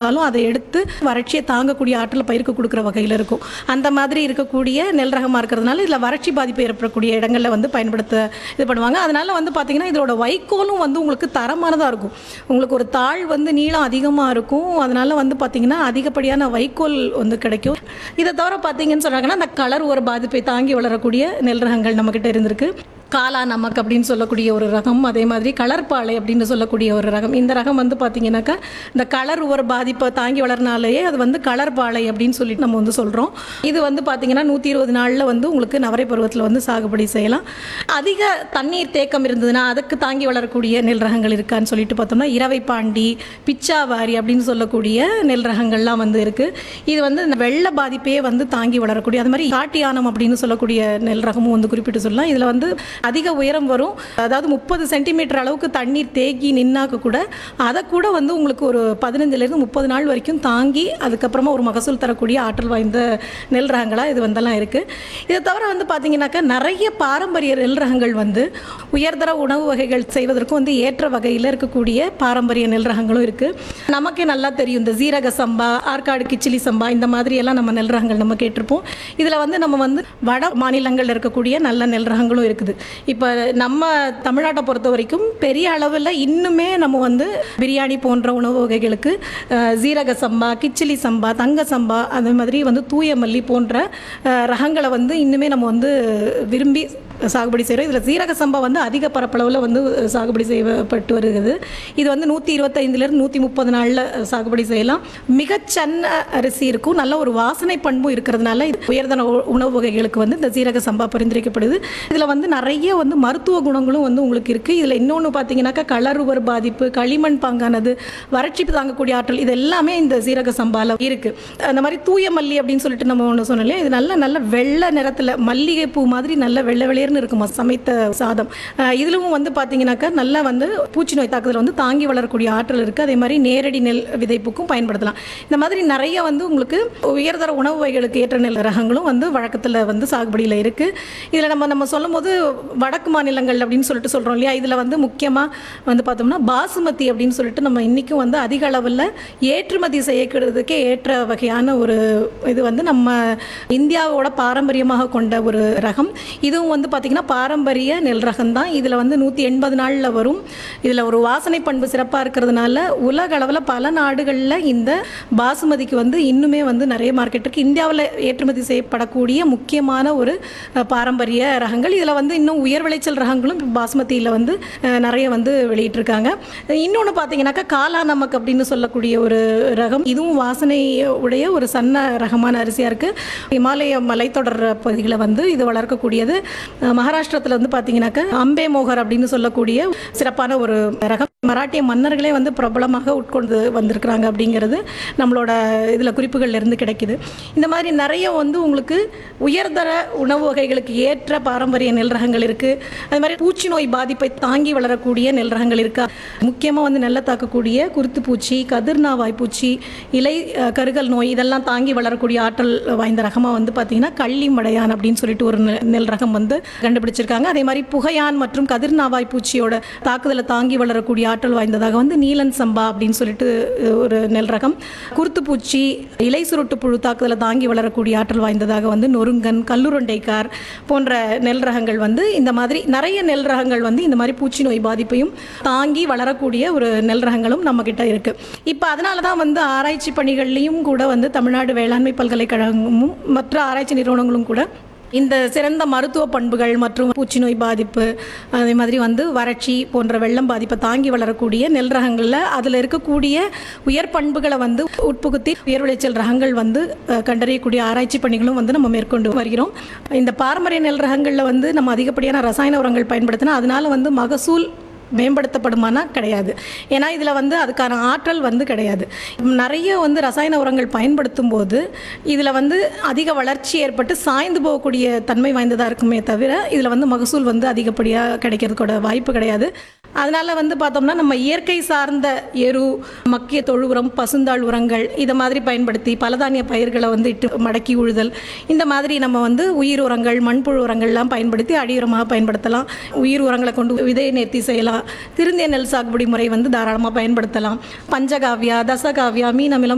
இருந்தாலும் அதை எடுத்து வறட்சியை தாங்கக்கூடிய ஆற்றல் பயிருக்கு கொடுக்குற வகையில் இருக்கும் அந்த மாதிரி இருக்கக்கூடிய நெல் ரகமாக இருக்கிறதுனால இதில் வறட்சி பாதிப்பு ஏற்படக்கூடிய இடங்களில் வந்து பயன்படுத்த இது பண்ணுவாங்க அதனால வந்து பார்த்தீங்கன்னா இதோட வைக்கோலும் வந்து உங்களுக்கு தரமானதாக இருக்கும் உங்களுக்கு ஒரு தாழ் வந்து நீளம் அதிகமாக இருக்கும் அதனால வந்து பார்த்தீங்கன்னா அதிகப்படியான வைக்கோல் வந்து கிடைக்கும் இதை தவிர பார்த்தீங்கன்னு சொன்னாங்கன்னா அந்த கலர் ஒரு பாதிப்பை தாங்கி வளரக்கூடிய நெல் ரகங்கள் நம்மக்கிட்ட இருந்திருக்கு காலா நமக் அப்படின்னு சொல்லக்கூடிய ஒரு ரகம் அதே மாதிரி கலர்பாலை அப்படின்னு சொல்லக்கூடிய ஒரு ரகம் இந்த ரகம் வந்து பார்த்தீங்கன்னாக்கா இந்த கலர் ஒரு பாதிப்பை தாங்கி வளர்னாலேயே அது வந்து கலர்பாலை அப்படின்னு சொல்லிட்டு நம்ம வந்து சொல்கிறோம் இது வந்து பார்த்தீங்கன்னா நூற்றி இருபது நாளில் வந்து உங்களுக்கு நவரை பருவத்தில் வந்து சாகுபடி செய்யலாம் அதிக தண்ணீர் தேக்கம் இருந்ததுன்னா அதுக்கு தாங்கி வளரக்கூடிய நெல் ரகங்கள் இருக்கான்னு சொல்லிட்டு பார்த்தோம்னா இரவை பாண்டி பிச்சாவாரி அப்படின்னு சொல்லக்கூடிய நெல் ரகங்கள்லாம் வந்து இருக்குது இது வந்து இந்த வெள்ள பாதிப்பையே வந்து தாங்கி வளரக்கூடிய அது மாதிரி காட்டியானம் அப்படின்னு சொல்லக்கூடிய நெல் ரகமும் வந்து குறிப்பிட்டு சொல்லலாம் இதில் வந்து அதிக உயரம் வரும் அதாவது முப்பது சென்டிமீட்டர் அளவுக்கு தண்ணீர் தேக்கி நின்னாக்க கூட அதை கூட வந்து உங்களுக்கு ஒரு பதினஞ்சுலேருந்து முப்பது நாள் வரைக்கும் தாங்கி அதுக்கப்புறமா ஒரு மகசூல் தரக்கூடிய ஆற்றல் வாய்ந்த நெல் ரகங்களாக இது வந்தெல்லாம் இருக்குது இதை தவிர வந்து பார்த்தீங்கன்னாக்கா நிறைய பாரம்பரிய நெல் ரகங்கள் வந்து உயர்தர உணவு வகைகள் செய்வதற்கும் வந்து ஏற்ற வகையில் இருக்கக்கூடிய பாரம்பரிய நெல் ரகங்களும் இருக்குது நமக்கே நல்லா தெரியும் இந்த ஜீரக சம்பா ஆற்காடு கிச்சிலி சம்பா இந்த மாதிரி எல்லாம் நம்ம நெல் ரகங்கள் நம்ம கேட்டிருப்போம் இதில் வந்து நம்ம வந்து வட மாநிலங்களில் இருக்கக்கூடிய நல்ல நெல் ரகங்களும் இருக்குது இப்போ நம்ம தமிழ்நாட்டை பொறுத்த வரைக்கும் பெரிய அளவில் இன்னுமே நம்ம வந்து பிரியாணி போன்ற உணவு வகைகளுக்கு அஹ், ஜீரக சம்பா கிச்சிலி சம்பா தங்க சம்பா அதே மாதிரி வந்து தூய மல்லி போன்ற அஹ், ரகங்களை வந்து இன்னுமே நம்ம வந்து விரும்பி சாகுபடி செய்கிறோம் இதில் சீரக சம்பா வந்து அதிக பரப்பளவில் வந்து சாகுபடி செய்யப்பட்டு வருகிறது இது வந்து நூற்றி இருபத்தைந்துலேருந்து நூற்றி முப்பது நாளில் சாகுபடி செய்யலாம் மிகச்சன்ன அரிசி இருக்கும் நல்ல ஒரு வாசனை பண்பும் இருக்கிறதுனால இது உயர்தன உ- உணவு வகைகளுக்கு வந்து இந்த சீரக சம்பா பரிந்துரைக்கப்படுது இதில் வந்து நிறைய வந்து மருத்துவ குணங்களும் வந்து உங்களுக்கு இருக்குது இதில் இன்னொன்று பார்த்தீங்கன்னாக்கா கலருவர் பாதிப்பு களிமண் பாங்கானது வறட்சி தாங்கக்கூடிய ஆற்றல் இது எல்லாமே இந்த சீரக சம்பால இருக்குது அந்த மாதிரி தூய மல்லி அப்படின்னு சொல்லிட்டு நம்ம ஒன்று சொன்னோம் இல்லையா இது நல்ல நல்ல வெள்ளை நிறத்தில் மல்லிகை பூ மாதிரி நல்ல வெள்ளை வெளியர்னு இருக்குமா சமைத்த சாதம் அஹ் இதுலவும் வந்து பார்த்தீங்கன்னாக்கா நல்லா வந்து பூச்சி நோய் தாக்குதல் வந்து தாங்கி வளரக்கூடிய ஆற்றல் இருக்குது அதே மாதிரி நேரடி நெல் விதைப்புக்கும் பயன்படுத்தலாம் இந்த மாதிரி நிறைய வந்து உங்களுக்கு உயர்தர உணவு வகைகளுக்கு ஏற்ற நெல் ரகங்களும் வந்து வழக்கத்தில் வந்து சாகுபடியில் இருக்குது இதில் நம்ம நம்ம சொல்லும்போது வடக்கு மாநிலங்கள் அப்படின்னு சொல்லிட்டு சொல்கிறோம் இல்லையா இதில் வந்து முக்கியமாக வந்து பார்த்தோம்னா பாசுமதி அப்படின்னு சொல்லிட்டு நம்ம இன்றைக்கும் வந்து அதிக அளவில் ஏற்றுமதி செய்யக்கிறதுக்கே ஏற்ற வகையான ஒரு இது வந்து நம்ம இந்தியாவோட பாரம்பரியமாக கொண்ட ஒரு ரகம் இதுவும் வந்து பார்த்திங்கன்னா பாரம்பரிய நெல் ரகம் தான் இதில் வந்து நூற்றி எண்பது நாளில் வரும் இதில் ஒரு வாசனை பண்பு சிறப்பாக இருக்கிறதுனால உலக அளவில் பல நாடுகளில் இந்த பாசுமதிக்கு வந்து இன்னுமே வந்து நிறைய மார்க்கெட் இருக்குது இந்தியாவில் ஏற்றுமதி செய்யப்படக்கூடிய முக்கியமான ஒரு அஹ், பாரம்பரிய ரகங்கள் இதில் வந்து இன்னும் உயர் விளைச்சல் ரகங்களும் இப்ப பாசுமதியில் வந்து அஹ், நிறைய வந்து வெளியிட்டிருக்காங்க இன்னொன்று பார்த்தீங்கன்னாக்கா காலா நமக் அப்படின்னு சொல்லக்கூடிய ஒரு ரகம் இதுவும் வாசனை உடைய ஒரு சன்ன ரகமான அரிசியாக இருக்குது இமாலய மலைத்தொடர் பகுதிகளை வந்து இது வளர்க்கக்கூடியது அஹ், மகாராஷ்டிரத்தில் வந்து பார்த்தீங்கன்னாக்கா அம்பே மோகர் அப்படின்னு சொல்லக்கூடிய சிறப்பான ஒரு ரகம் மராட்டிய மன்னர்களே வந்து பிரபலமாக உட்கொண்டு வந்திருக்கிறாங்க அப்படிங்கிறது நம்மளோட இதில் குறிப்புகள்ல இருந்து கிடைக்குது இந்த மாதிரி நிறைய வந்து உங்களுக்கு உயர்தர உணவு வகைகளுக்கு ஏற்ற பாரம்பரிய நெல் ரகங்கள் இருக்குது அது மாதிரி பூச்சி நோய் பாதிப்பை தாங்கி வளரக்கூடிய நெல் ரகங்கள் இருக்கா முக்கியமாக வந்து நெல்லை தாக்கக்கூடிய குருத்து பூச்சி கதிர்நாவாய் பூச்சி இலை அஹ், கருகல் நோய் இதெல்லாம் தாங்கி வளரக்கூடிய ஆற்றல் வாய்ந்த ரகமாக வந்து பார்த்தீங்கன்னா கள்ளி மடையான் அப்படின்னு சொல்லிட்டு ஒரு நெ- நெல் ரகம் வந்து கண்டுபிடிச்சிருக்காங்க அதே மாதிரி புகையான் மற்றும் கதிர்நாவாய் பூச்சியோட தாக்குதலை தாங்கி வளரக்கூடிய ஆற்றல் வாய்ந்ததாக வந்து நீலன் சம்பா அப்படின்னு சொல்லிட்டு அஹ், ஒரு நெல் ரகம் குருத்து பூச்சி இலை சுருட்டு புழு தாக்குதலை தாங்கி வளரக்கூடிய ஆற்றல் வாய்ந்ததாக வந்து நொறுங்கன் கல்லுருண்டைக்கார் போன்ற நெல் ரகங்கள் வந்து இந்த மாதிரி நிறைய நெல் ரகங்கள் வந்து இந்த மாதிரி பூச்சி நோய் பாதிப்பையும் தாங்கி வளரக்கூடிய ஒரு நெல் ரகங்களும் நம்ம கிட்ட இருக்கு இப்போ அதனால தான் வந்து ஆராய்ச்சி பணிகள்லையும் கூட வந்து தமிழ்நாடு வேளாண்மை பல்கலைக்கழகமும் மற்ற ஆராய்ச்சி நிறுவனங்களும் கூட இந்த சிறந்த மருத்துவ பண்புகள் மற்றும் பூச்சி நோய் பாதிப்பு அதே மாதிரி வந்து வறட்சி போன்ற வெள்ளம் பாதிப்பை தாங்கி வளரக்கூடிய நெல் ரகங்களில் அதில் இருக்கக்கூடிய உயர் பண்புகளை வந்து உட்புகுத்தி உயர் விளைச்சல் ரகங்கள் வந்து அஹ், கண்டறியக்கூடிய ஆராய்ச்சி பணிகளும் வந்து நம்ம மேற்கொண்டு வருகிறோம் இந்த பாரம்பரிய நெல் ரகங்களில் வந்து நம்ம அதிகப்படியான ரசாயன உரங்கள் பயன்படுத்தினா அதனால வந்து மகசூல் மேம்படுத்தப்படுமானா கிடையாது ஏன்னா இதில் வந்து அதுக்கான ஆற்றல் வந்து கிடையாது நிறைய வந்து ரசாயன உரங்கள் பயன்படுத்தும் போது இதில் வந்து அதிக வளர்ச்சி ஏற்பட்டு சாய்ந்து போகக்கூடிய தன்மை வாய்ந்ததாக இருக்குமே தவிர இதில் வந்து மகசூல் வந்து அதிகப்படியாக கிடைக்கிறதுக்கூட வாய்ப்பு கிடையாது அதனால வந்து பார்த்தோம்னா நம்ம இயற்கை சார்ந்த எரு மக்கிய தொழு உரம் பசுந்தாள் உரங்கள் இதை மாதிரி பயன்படுத்தி பலதானிய பயிர்களை வந்து இட்டு மடக்கி உழுதல் இந்த மாதிரி நம்ம வந்து உயிர் உரங்கள் மண்புழு உரங்கள்லாம் பயன்படுத்தி அடி உரமாக பயன்படுத்தலாம் உயிர் உரங்களை கொண்டு விதையை நேர்த்தி செய்யலாம் திருந்திய நெல் சாகுபடி முறை வந்து தாராளமாக பயன்படுத்தலாம் பஞ்சகாவியா தசகாவியா மீன் அமிலம்